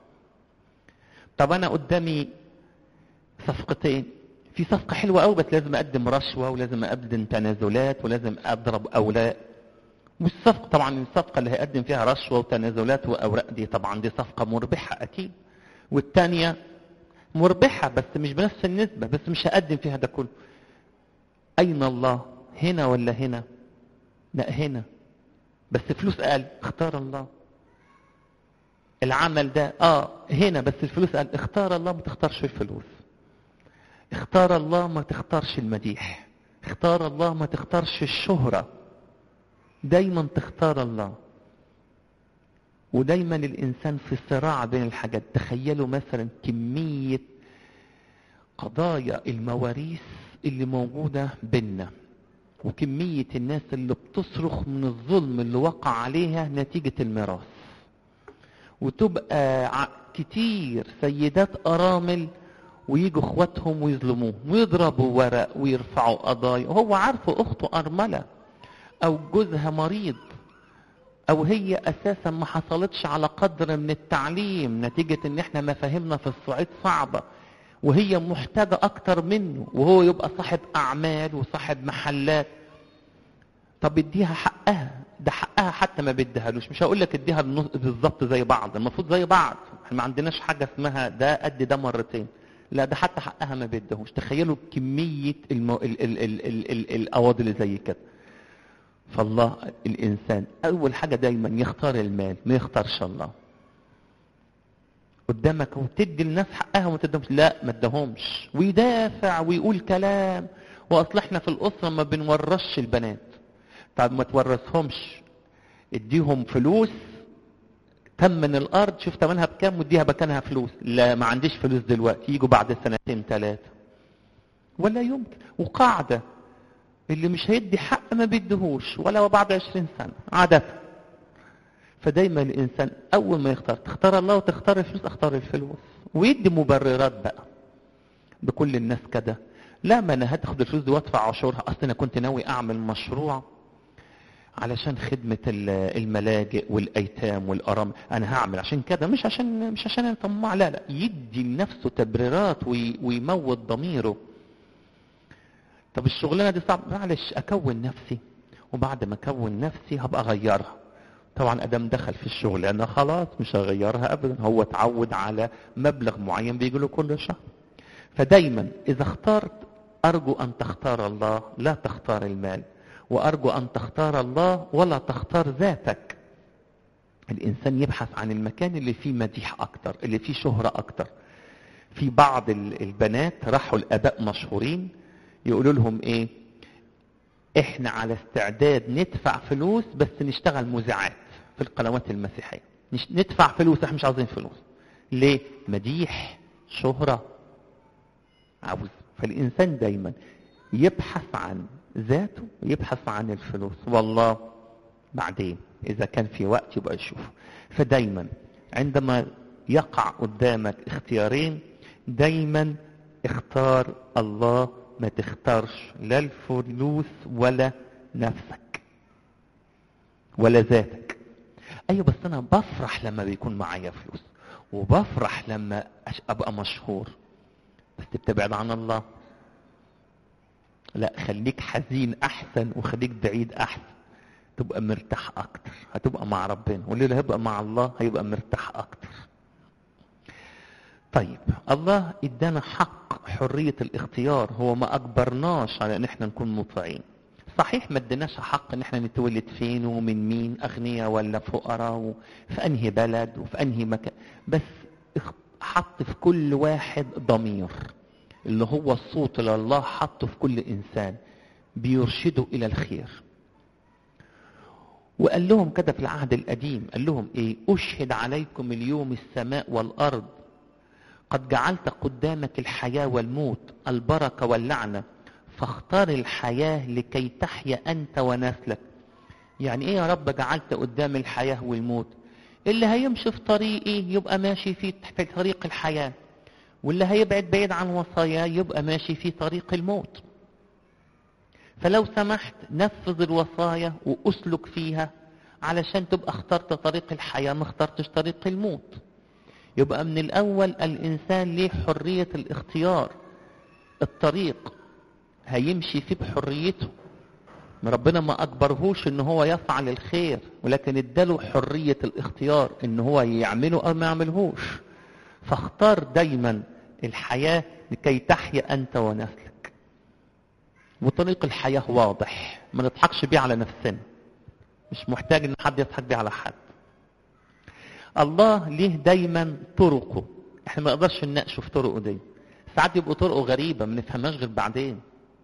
طب أنا قدامي صفقتين في صفقة حلوة أوي بس لازم أقدم رشوة ولازم أقدم تنازلات ولازم أضرب أولاء والصفقة طبعا الصفقة اللي هيقدم فيها رشوة وتنازلات وأوراق دي طبعا دي صفقة مربحة أكيد والتانية مربحة بس مش بنفس النسبة بس مش هقدم فيها ده كله أين الله هنا ولا هنا لا هنا بس فلوس أقل اختار الله العمل ده اه هنا بس الفلوس قال اختار الله ما تختارش الفلوس اختار الله ما تختارش المديح اختار الله ما تختارش الشهرة دايما تختار الله ودايما الانسان في صراع بين الحاجات تخيلوا مثلا كمية قضايا المواريث اللي موجودة بيننا وكمية الناس اللي بتصرخ من الظلم اللي وقع عليها نتيجة الميراث وتبقى ع- كتير سيدات أرامل ويجوا اخواتهم ويظلموه ويضربوا ورق ويرفعوا قضايا وهو عارفه اخته ارمله او جوزها مريض او هي اساسا ما حصلتش على قدر من التعليم نتيجة ان احنا مفاهيمنا في الصعيد صعبة وهي محتاجة اكتر منه وهو يبقى صاحب اعمال وصاحب محلات طب اديها حقها ده حقها حتى ما بيديهالوش مش هقول لك اديها بالنص- بالظبط زي بعض المفروض زي بعض احنا ما عندناش حاجه اسمها ده قد ده مرتين لا ده حتى حقها ما بيديهوش تخيلوا كميه المو... ال... ال... ال... ال... ال... القواضي اللي زي كده فالله الانسان اول حاجه دايما يختار المال ما يختارش الله قدامك وتدي الناس حقها وما تدهمش لا ما ادهمش ويدافع ويقول كلام واصل احنا في الاسره ما بنورثش البنات طب ما تورثهمش اديهم فلوس تمن الارض شوف تمنها بكام واديها مكانها فلوس لا ما عنديش فلوس دلوقتي يجوا بعد سنتين ثلاثه ولا يمكن وقاعده اللي مش هيدي حق ما بيديهوش ولا بعد عشرين سنه عاده فدايما الانسان اول ما يختار تختار الله وتختار الفلوس اختار الفلوس ويدي مبررات بقى بكل الناس كده لا ما انا هاخد الفلوس دي وادفع عشورها اصل انا كنت ناوي اعمل مشروع علشان خدمة الملاجئ والأيتام والأرامل أنا هعمل عشان كده مش عشان مش عشان أنا طماع لا لا يدي لنفسه تبريرات ويموت ضميره طب الشغلانة دي صعب معلش أكون نفسي وبعد ما أكون نفسي هبقى أغيرها طبعا ادم دخل في الشغل انا خلاص مش هغيرها ابدا هو اتعود على مبلغ معين بيجي له كل شهر فدايما اذا اخترت ارجو ان تختار الله لا تختار المال وارجو ان تختار الله ولا تختار ذاتك الانسان يبحث عن المكان اللي فيه مديح اكتر اللي فيه شهرة اكتر في بعض البنات راحوا الاباء مشهورين يقولوا لهم ايه احنا على استعداد ندفع فلوس بس نشتغل مذيعات في القنوات المسيحية ندفع فلوس احنا مش عاوزين فلوس ليه مديح شهرة عاوز فالإنسان دايما يبحث عن ذاته ويبحث عن الفلوس والله بعدين إذا كان في وقت يبقى يشوف فدايما عندما يقع قدامك اختيارين دايما اختار الله ما تختارش لا الفلوس ولا نفسك ولا ذاتك ايوه بس انا بفرح لما بيكون معايا فلوس وبفرح لما ابقى مشهور بس تبتعد عن الله لا خليك حزين احسن وخليك بعيد احسن تبقى مرتاح اكتر هتبقى مع ربنا واللي هيبقى مع الله هيبقى مرتاح اكتر طيب الله ادانا حق حرية الاختيار هو ما اجبرناش على ان احنا نكون مطيعين صحيح ما اديناش حق ان احنا نتولد فين ومن مين اغنياء ولا فقراء وفي انهي بلد وفي انهي مكان بس حط في كل واحد ضمير اللي هو الصوت اللي الله حطه في كل انسان بيرشده الى الخير وقال لهم كده في العهد القديم قال لهم ايه اشهد عليكم اليوم السماء والارض قد جعلت قدامك الحياة والموت البركة واللعنة فاختار الحياة لكي تحيا أنت ونسلك يعني إيه يا رب جعلت قدام الحياة والموت اللي هيمشي في طريقي يبقى ماشي في في طريق الحياة واللي هيبعد بعيد عن وصايا يبقى ماشي في طريق الموت فلو سمحت نفذ الوصايا وأسلك فيها علشان تبقى اخترت طريق الحياة ما اخترتش طريق الموت يبقى من الأول الإنسان ليه حرية الاختيار الطريق هيمشي فيه بحريته ربنا ما أجبرهوش إن هو يفعل الخير ولكن اداله حرية الاختيار إن هو يعمله أو ما يعملهوش فاختار دايما الحياة لكي تحيا أنت ونسلك وطريق الحياة واضح ما نضحكش بيه على نفسنا مش محتاج إن حد يضحك بيه على حد الله ليه دايما طرقه احنا ما نقدرش نناقشه في طرقه دي ساعات يبقوا طرقه غريبة ما نفهمهاش غير بعدين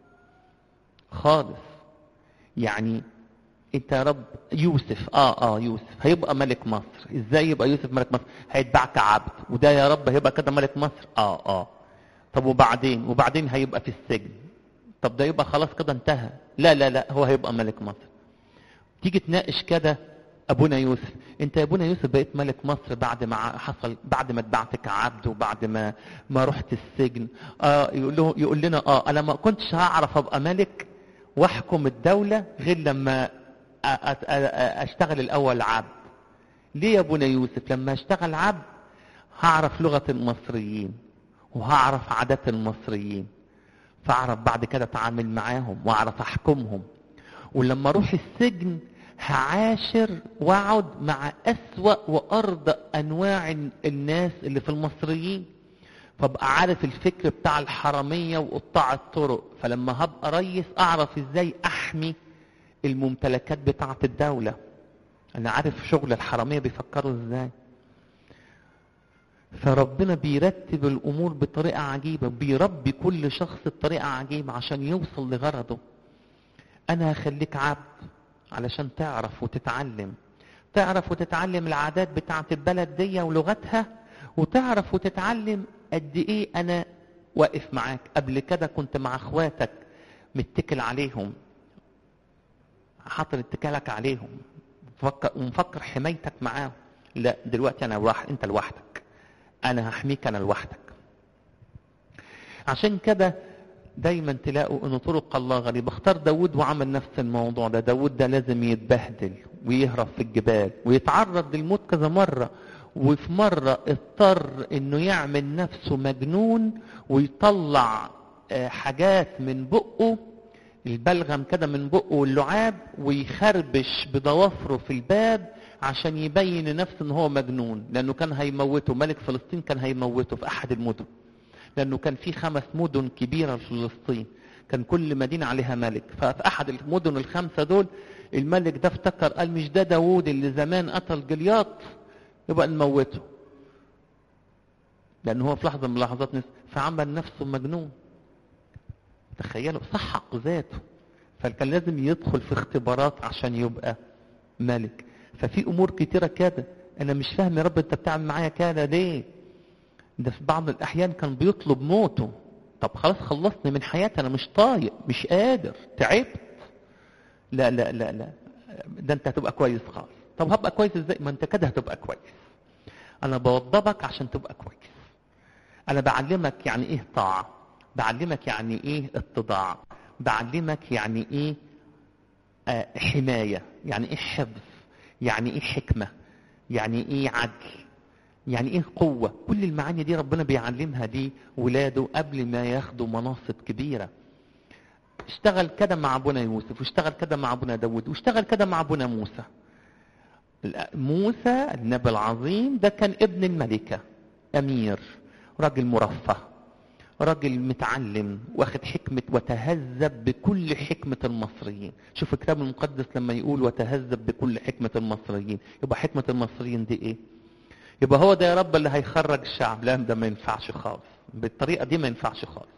خالص يعني انت يا رب يوسف اه اه يوسف هيبقى ملك مصر ازاي يبقى يوسف ملك مصر هيتباع كعبد وده يا رب هيبقى كده ملك مصر اه اه طب وبعدين وبعدين هيبقى في السجن طب ده يبقى خلاص كده انتهى لا لا لا هو هيبقى ملك مصر تيجي تناقش كده ابونا يوسف انت يا ابونا يوسف بقيت ملك مصر بعد ما حصل بعد ما اتبعت كعبد وبعد ما ما رحت السجن اه يقول له يقول لنا اه انا ما كنتش هعرف ابقى ملك واحكم الدوله غير لما اشتغل الاول عبد ليه يا ابونا يوسف لما اشتغل عبد هعرف لغه المصريين وهعرف عادات المصريين فاعرف بعد كده اتعامل معاهم واعرف احكمهم ولما اروح السجن هعاشر واقعد مع اسوا وارضى انواع الناس اللي في المصريين فابقى عارف الفكر بتاع الحرامية وقطاع الطرق فلما هبقى ريس اعرف ازاي احمي الممتلكات بتاعة الدولة انا عارف شغل الحرامية بيفكروا ازاي فربنا بيرتب الامور بطريقة عجيبة بيربي كل شخص بطريقة عجيبة عشان يوصل لغرضه انا هخليك عبد علشان تعرف وتتعلم تعرف وتتعلم العادات بتاعة البلد دي ولغتها وتعرف وتتعلم قد ايه انا واقف معاك قبل كده كنت مع اخواتك متكل عليهم حاطط اتكالك عليهم مفكر ومفكر حمايتك معاهم لا دلوقتي انا واحد انت لوحدك انا هحميك انا لوحدك عشان كده دايما تلاقوا ان طرق الله غريبة اختار داود وعمل نفس الموضوع ده داود ده لازم يتبهدل ويهرب في الجبال ويتعرض للموت كذا مرة وفي مرة اضطر انه يعمل نفسه مجنون ويطلع حاجات من بقه البلغم كده من بقه واللعاب ويخربش بضوافره في الباب عشان يبين لنفسه ان هو مجنون لانه كان هيموته ملك فلسطين كان هيموته في احد المدن لانه كان في خمس مدن كبيره في فلسطين كان كل مدينه عليها ملك ففي احد المدن الخمسه دول الملك ده افتكر قال مش ده داوود اللي زمان قتل جلياط يبقى نموته لان هو في لحظه من اللحظات نس... فعمل نفسه مجنون تخيلوا سحق ذاته فكان لازم يدخل في اختبارات عشان يبقى ملك ففي امور كتيره كده انا مش فاهم يا رب انت بتعمل معايا كده ليه ده في بعض الاحيان كان بيطلب موته طب خلاص خلصني من حياتي انا مش طايق مش قادر تعبت لا لا لا لا ده انت هتبقى كويس خالص طب هبقى كويس ازاي ما انت كده هتبقى كويس انا بوضبك عشان تبقى كويس انا بعلمك يعني ايه طاعه بعلمك يعني ايه اتضاع بعلمك يعني ايه آه حمايه يعني ايه حفظ يعني ايه حكمه يعني ايه عدل يعني ايه قوة كل المعاني دي ربنا بيعلمها دي ولاده قبل ما ياخدوا مناصب كبيرة اشتغل كده مع ابونا يوسف واشتغل كده مع ابونا داود واشتغل كده مع ابونا موسى موسى النبي العظيم ده كان ابن الملكة امير راجل مرفه راجل متعلم واخد حكمة وتهذب بكل حكمة المصريين شوف الكتاب المقدس لما يقول وتهذب بكل حكمة المصريين يبقى حكمة المصريين دي ايه يبقى هو ده يا رب اللي هيخرج الشعب لا ده ما ينفعش خالص بالطريقه دي ما ينفعش خالص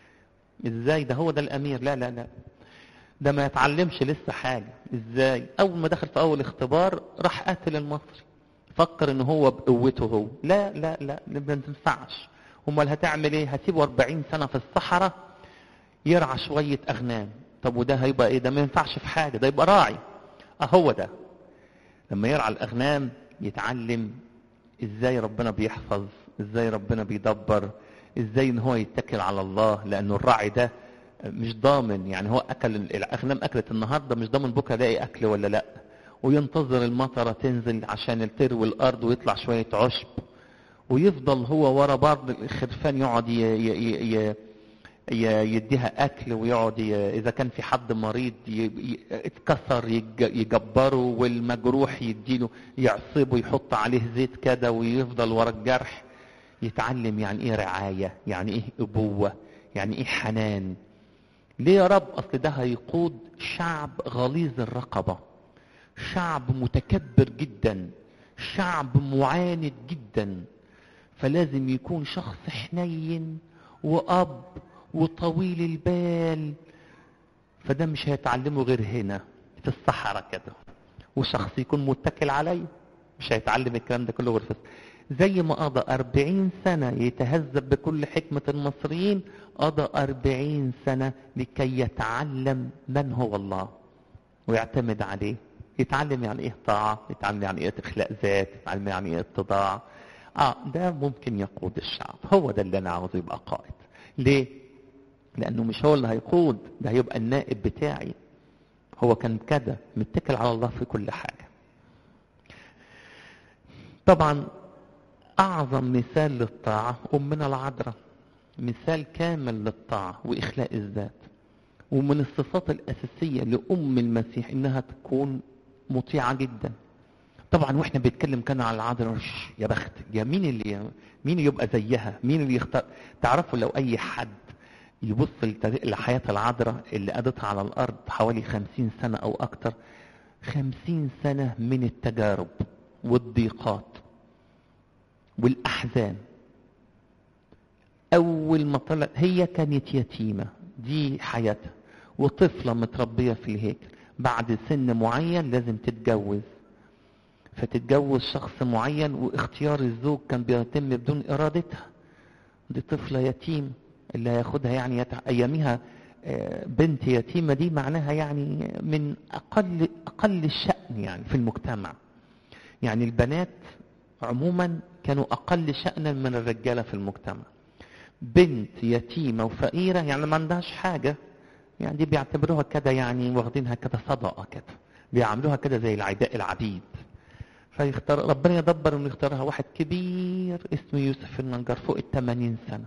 ازاي ده هو ده الامير لا لا لا ده ما يتعلمش لسه حاجه ازاي اول ما دخل في اول اختبار راح قاتل المصري فكر ان هو بقوته هو لا لا لا ما تنفعش امال هتعمل ايه هسيبه 40 سنه في الصحراء يرعى شويه اغنام طب وده هيبقى ايه ده ما ينفعش في حاجه ده يبقى راعي اهو ده لما يرعى الاغنام يتعلم ازاي ربنا بيحفظ ازاي ربنا بيدبر ازاي ان هو يتكل على الله لانه الراعي ده مش ضامن يعني هو اكل الاغنام اكلت النهارده مش ضامن بكره الاقي اكل ولا لا وينتظر المطره تنزل عشان تروي الارض ويطلع شويه عشب ويفضل هو ورا بعض الخرفان يقعد ي... ي... ي... يديها اكل ويقعد اذا كان في حد مريض اتكسر يجبره والمجروح يديله يعصبه يحط عليه زيت كده ويفضل ورا الجرح يتعلم يعني ايه رعايه يعني ايه ابوه يعني ايه حنان ليه يا رب اصل ده هيقود شعب غليظ الرقبه شعب متكبر جدا شعب معاند جدا فلازم يكون شخص حنين واب وطويل البال فده مش هيتعلمه غير هنا في الصحراء كده وشخص يكون متكل عليه مش هيتعلم الكلام ده كله غير في زي ما قضى أربعين سنة يتهذب بكل حكمة المصريين قضى أربعين سنة لكي يتعلم من هو الله ويعتمد عليه يتعلم يعني ايه طاعة يتعلم يعني ايه اخلاق ذات يتعلم يعني ايه اتضاع اه ده ممكن يقود الشعب هو ده اللي انا عاوزه يبقى قائد ليه لانه مش هو اللي هيقود ده هيبقى النائب بتاعي هو كان كده متكل على الله في كل حاجة طبعا اعظم مثال للطاعة امنا العذراء مثال كامل للطاعة واخلاء الذات ومن الصفات الاساسية لام المسيح انها تكون مطيعة جدا طبعا واحنا بنتكلم كان على العذراء يا بخت يا مين اللي مين يبقى زيها مين اللي يختار تعرفوا لو اي حد يبص لحياة العذراء اللي قضتها على الارض حوالي خمسين سنة او اكتر خمسين سنة من التجارب والضيقات والاحزان اول ما طلعت هي كانت يتيمة دي حياتها وطفلة متربية في الهيكل بعد سن معين لازم تتجوز فتتجوز شخص معين واختيار الزوج كان بيتم بدون ارادتها دي طفلة يتيم اللي هياخدها يعني يتع... ايامها بنت يتيمة دي معناها يعني من اقل اقل الشأن يعني في المجتمع يعني البنات عموما كانوا اقل شأنا من الرجالة في المجتمع بنت يتيمة وفقيرة يعني ما عندهاش حاجة يعني دي بيعتبروها كده يعني واخدينها كده صدقة كده بيعملوها كده زي العباء العبيد فيختار ربنا يدبر انه يختارها واحد كبير اسمه يوسف النجار فوق ال 80 سنة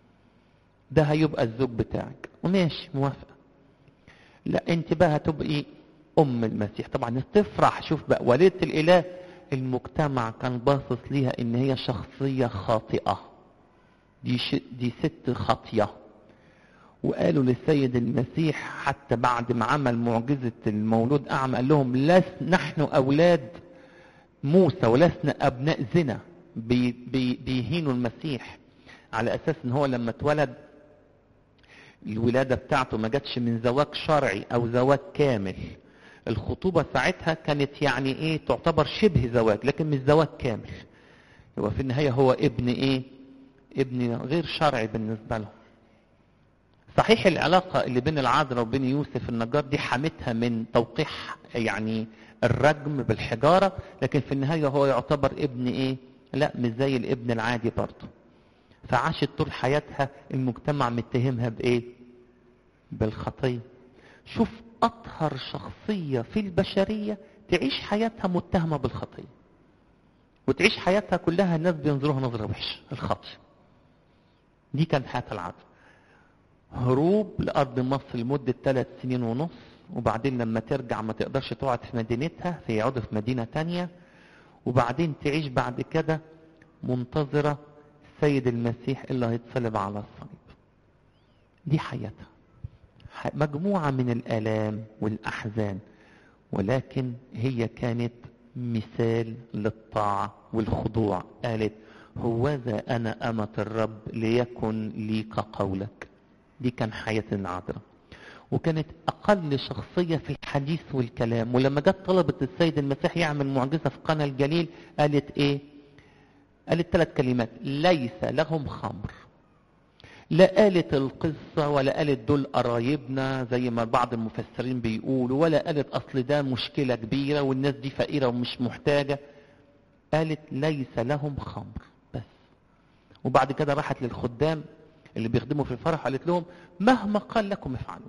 ده هيبقى الزوج بتاعك وماشي موافقة لا انت بقى هتبقي ام المسيح طبعا تفرح شوف بقى وليدة الاله المجتمع كان باصص ليها ان هي شخصية خاطئة دي, ش... دي ست خاطية وقالوا للسيد المسيح حتى بعد ما عمل معجزة المولود أعمى قال لهم لس نحن أولاد موسى ولسنا أبناء زنا بي بي بيهينوا المسيح على أساس إن هو لما اتولد الولادة بتاعته ما جاتش من زواج شرعي أو زواج كامل الخطوبة ساعتها كانت يعني إيه تعتبر شبه زواج لكن مش زواج كامل هو في النهاية هو ابن إيه ابن غير شرعي بالنسبة لهم صحيح العلاقة اللي بين العذراء وبين يوسف النجار دي حمتها من توقيع يعني الرجم بالحجارة لكن في النهاية هو يعتبر ابن ايه لا مش زي الابن العادي برضه فعاشت طول حياتها المجتمع متهمها بايه بالخطية شوف اطهر شخصية في البشرية تعيش حياتها متهمة بالخطية وتعيش حياتها كلها الناس بينظروها نظرة وحشة الخطية دي كانت حياة العذراء هروب لأرض مصر لمدة ثلاث سنين ونص وبعدين لما ترجع ما تقدرش تقعد في مدينتها فيقعدوا في مدينة تانية وبعدين تعيش بعد كده منتظرة السيد المسيح اللي هيتصلب على الصليب دي حياتها مجموعة من الآلام والأحزان ولكن هي كانت مثال للطاعة والخضوع قالت هوذا أنا أمة الرب ليكن لي كقولك دي كان حياة العذراء وكانت أقل شخصية في الحديث والكلام ولما جت طلبت السيد المسيح يعمل معجزة في قنا الجليل قالت إيه قالت ثلاث كلمات ليس لهم خمر لا قالت القصة ولا قالت دول قرايبنا زي ما بعض المفسرين بيقولوا ولا قالت أصل ده مشكلة كبيرة والناس دي فقيرة ومش محتاجة قالت ليس لهم خمر بس وبعد كده راحت للخدام اللي بيخدموا في الفرح قالت لهم مهما قال لكم افعلوا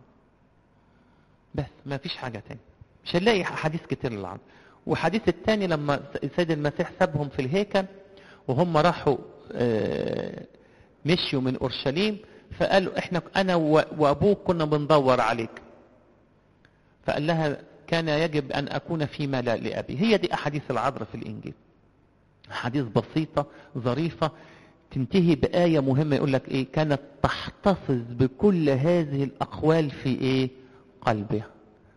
بس ما فيش حاجة تاني مش هنلاقي حديث كتير للعرض وحديث التاني لما السيد المسيح سابهم في الهيكل وهم راحوا مشيوا من اورشليم فقالوا احنا انا وابوك كنا بندور عليك فقال لها كان يجب ان اكون فيما لا لابي هي دي احاديث العذراء في الانجيل احاديث بسيطه ظريفه تنتهي بآية مهمة يقول لك إيه كانت تحتفظ بكل هذه الأقوال في إيه قلبها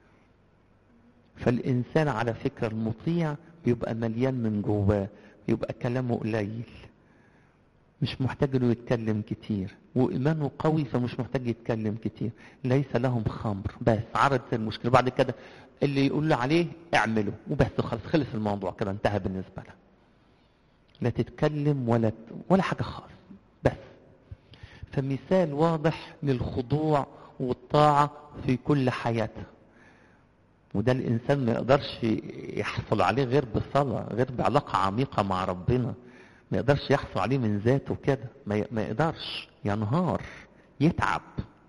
فالإنسان على فكرة المطيع بيبقى مليان من جواه يبقى كلامه قليل مش محتاج انه يتكلم كتير وايمانه قوي فمش محتاج يتكلم كتير ليس لهم خمر بس عرضت المشكله بعد كده اللي يقول له عليه اعمله وبس خلاص خلص الموضوع كده انتهى بالنسبه له لا تتكلم ولا ولا حاجه خالص بس فمثال واضح للخضوع والطاعه في كل حياتها وده الانسان ما يقدرش يحصل عليه غير بالصلاه غير بعلاقه عميقه مع ربنا ما يقدرش يحصل عليه من ذاته كده ما ما يقدرش ينهار يتعب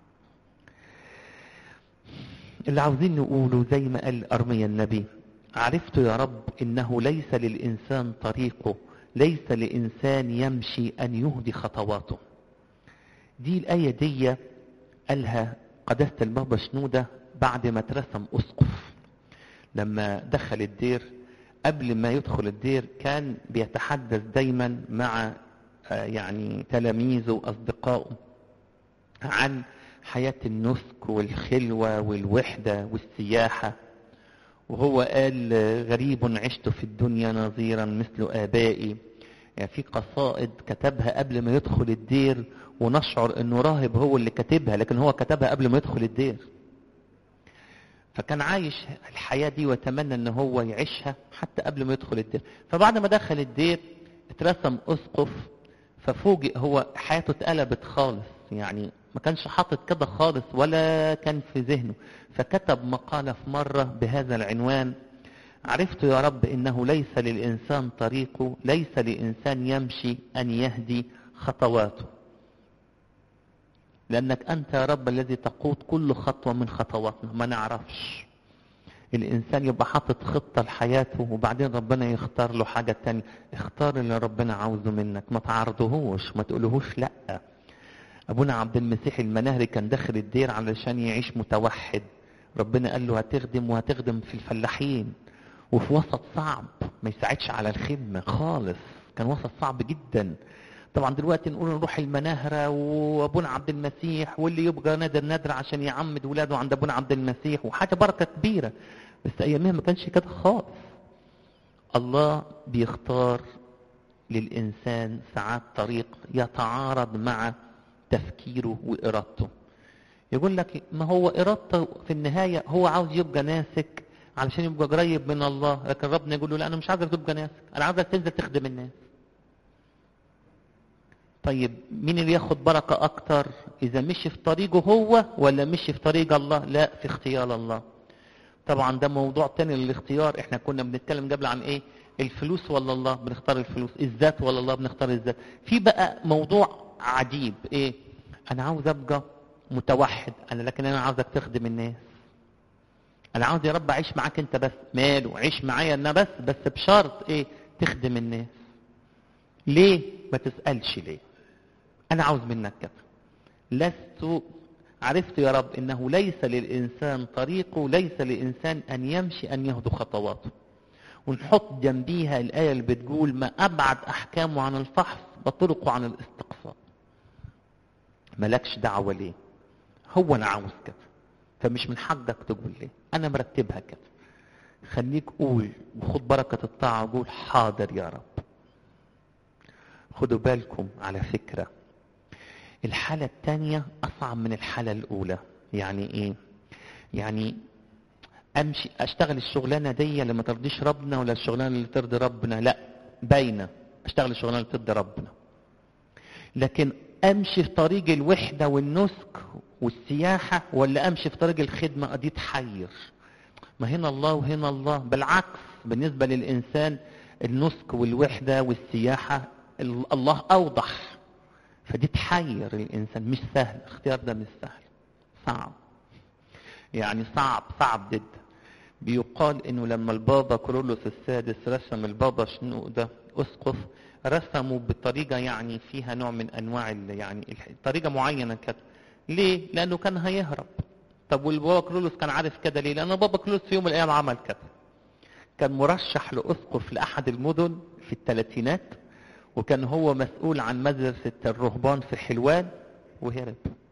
اللي عاوزين نقوله زي ما قال أرميا النبي عرفت يا رب إنه ليس للإنسان طريقه ليس لإنسان يمشي أن يهدي خطواته دي الآية دي قالها قداسة البابا شنودة بعد ما اترسم أسقف لما دخل الدير قبل ما يدخل الدير كان بيتحدث دايما مع يعني تلاميذه وأصدقائه عن حياة النسك والخلوة والوحدة والسياحة وهو قال غريب عشت في الدنيا نظيرا مثل آبائي يعني في قصائد كتبها قبل ما يدخل الدير ونشعر انه راهب هو اللي كاتبها لكن هو كتبها قبل ما يدخل الدير فكان عايش الحياة دي ويتمنى ان هو يعيشها حتى قبل ما يدخل الدير فبعد ما دخل الدير اترسم اسقف ففوجئ هو حياته اتقلبت خالص يعني ما كانش حاطط كده خالص ولا كان في ذهنه فكتب مقالة في مرة بهذا العنوان عرفت يا رب انه ليس للانسان طريقه ليس لانسان يمشي ان يهدي خطواته لأنك أنت يا رب الذي تقود كل خطوة من خطواتنا ما نعرفش الإنسان يبقى حاطط خطة لحياته وبعدين ربنا يختار له حاجة تانية اختار اللي ربنا عاوزه منك ما تعرضهوش ما تقولهوش لأ أبونا عبد المسيح المناهري كان داخل الدير علشان يعيش متوحد ربنا قال له هتخدم وهتخدم في الفلاحين وفي وسط صعب ما يساعدش على الخدمة خالص كان وسط صعب جدا طبعا دلوقتي نقول نروح المناهرة وابونا عبد المسيح واللي يبقى نادر نادر عشان يعمد ولاده عند ابونا عبد المسيح وحاجة بركة كبيرة بس ايامها ما كانش كده خالص الله بيختار للإنسان ساعات طريق يتعارض مع تفكيره وإرادته يقول لك ما هو إرادته في النهاية هو عاوز يبقى ناسك علشان يبقى قريب من الله لكن ربنا يقول له لا أنا مش عايزك تبقى ناسك أنا عايزك تنزل تخدم الناس طيب مين اللي ياخد بركة أكتر إذا مشي في طريقه هو ولا مشي في طريق الله لا في اختيار الله طبعا ده موضوع تاني للاختيار احنا كنا بنتكلم قبل عن ايه الفلوس ولا الله بنختار الفلوس الذات ولا الله بنختار الذات في بقى موضوع عجيب ايه انا عاوز ابقى متوحد انا لكن انا عاوزك تخدم الناس انا عاوز يا رب اعيش معاك انت بس ماله عيش معايا انا بس بس بشرط ايه تخدم الناس ليه ما تسألش ليه انا عاوز منك كده لست عرفت يا رب انه ليس للانسان طريقه ليس للانسان ان يمشي ان يهدو خطواته ونحط جنبيها الايه اللي بتقول ما ابعد احكامه عن الفحص وطرقه عن الاستقصاء مالكش دعوه ليه هو انا عاوز كده فمش من حقك تقول ليه انا مرتبها كده خليك قول وخد بركه الطاعه وقول حاضر يا رب خدوا بالكم على فكره الحالة الثانية أصعب من الحالة الأولى يعني إيه؟ يعني أمشي أشتغل الشغلانة دي اللي ما ترضيش ربنا ولا الشغلانة اللي ترضي ربنا لا باينة أشتغل الشغلانة اللي ترضي ربنا لكن أمشي في طريق الوحدة والنسك والسياحة ولا أمشي في طريق الخدمة دي تحير ما هنا الله وهنا الله بالعكس بالنسبة للإنسان النسك والوحدة والسياحة الله أوضح فدي تحير الانسان مش سهل الاختيار ده مش سهل صعب يعني صعب صعب جدا بيقال انه لما البابا كرولوس السادس رسم البابا شنو ده اسقف رسمه بطريقه يعني فيها نوع من انواع يعني طريقه معينه كده ليه لانه كان هيهرب طب والبابا كرولوس كان عارف كده ليه لان بابا كرولوس في يوم من الايام عمل كده كان مرشح لاسقف لاحد المدن في الثلاثينات وكان هو مسؤول عن مدرسة الرهبان في حلوان وهرب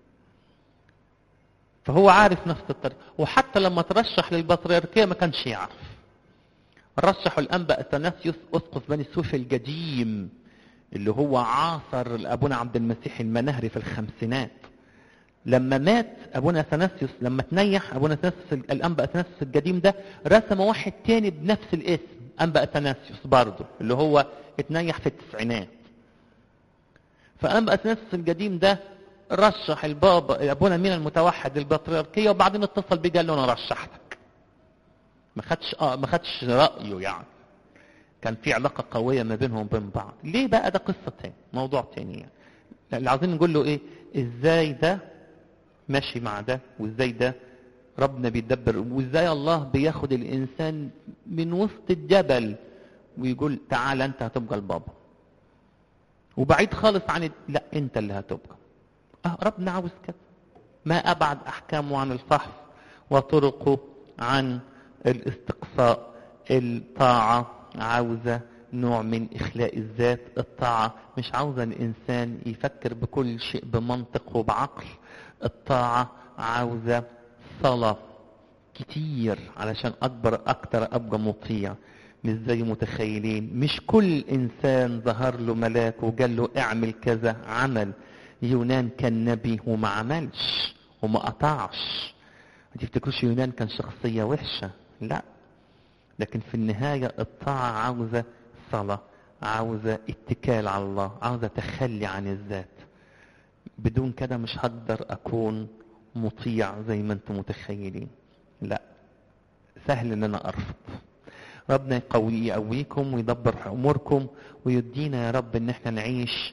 فهو عارف نفس الطريق وحتى لما ترشح للبطريركية ما كانش يعرف رشحوا الأنبا أثناسيوس أسقف بني سويف القديم اللي هو عاصر أبونا عبد المسيح المنهري في الخمسينات لما مات أبونا أثناسيوس لما تنيح أبونا أثناسيوس الأنبا أثناسيوس القديم ده رسم واحد تاني بنفس الاسم أنبا أثناسيوس برضه اللي هو اتنيح في التسعينات فأنبا أثناسيوس القديم ده رشح البابا أبونا مين المتوحد البطريركية وبعدين اتصل بيه قال له أنا رشحتك ما خدش اه ما خدش رأيه يعني كان في علاقة قوية ما بينهم وبين بعض ليه بقى ده قصة تاني موضوع تاني يعني اللي عاوزين نقول له ايه ازاي ده ماشي مع ده وازاي ده ربنا بيدبر وازاي الله بياخد الانسان من وسط الجبل ويقول تعال انت هتبقى البابا وبعيد خالص عن لا انت اللي هتبقى اه ربنا عاوز كده ما ابعد احكامه عن الفحص وطرقه عن الاستقصاء الطاعة عاوزة نوع من إخلاء الذات الطاعة مش عاوزة الإنسان يفكر بكل شيء بمنطق وبعقل الطاعة عاوزة صلاة كتير علشان أكبر أكتر أبقى مطيع مش زي متخيلين مش كل إنسان ظهر له ملاك وقال له اعمل كذا عمل يونان كان نبي وما عملش وما قطعش ما تفتكروش يونان كان شخصية وحشة لا لكن في النهاية الطاعة عاوزة صلاة عاوزة اتكال على الله عاوزة تخلي عن الذات بدون كده مش هقدر أكون مطيع زي ما انتم متخيلين لا سهل ان انا ارفض ربنا يقوي يقويكم ويدبر اموركم ويدينا يا رب ان احنا نعيش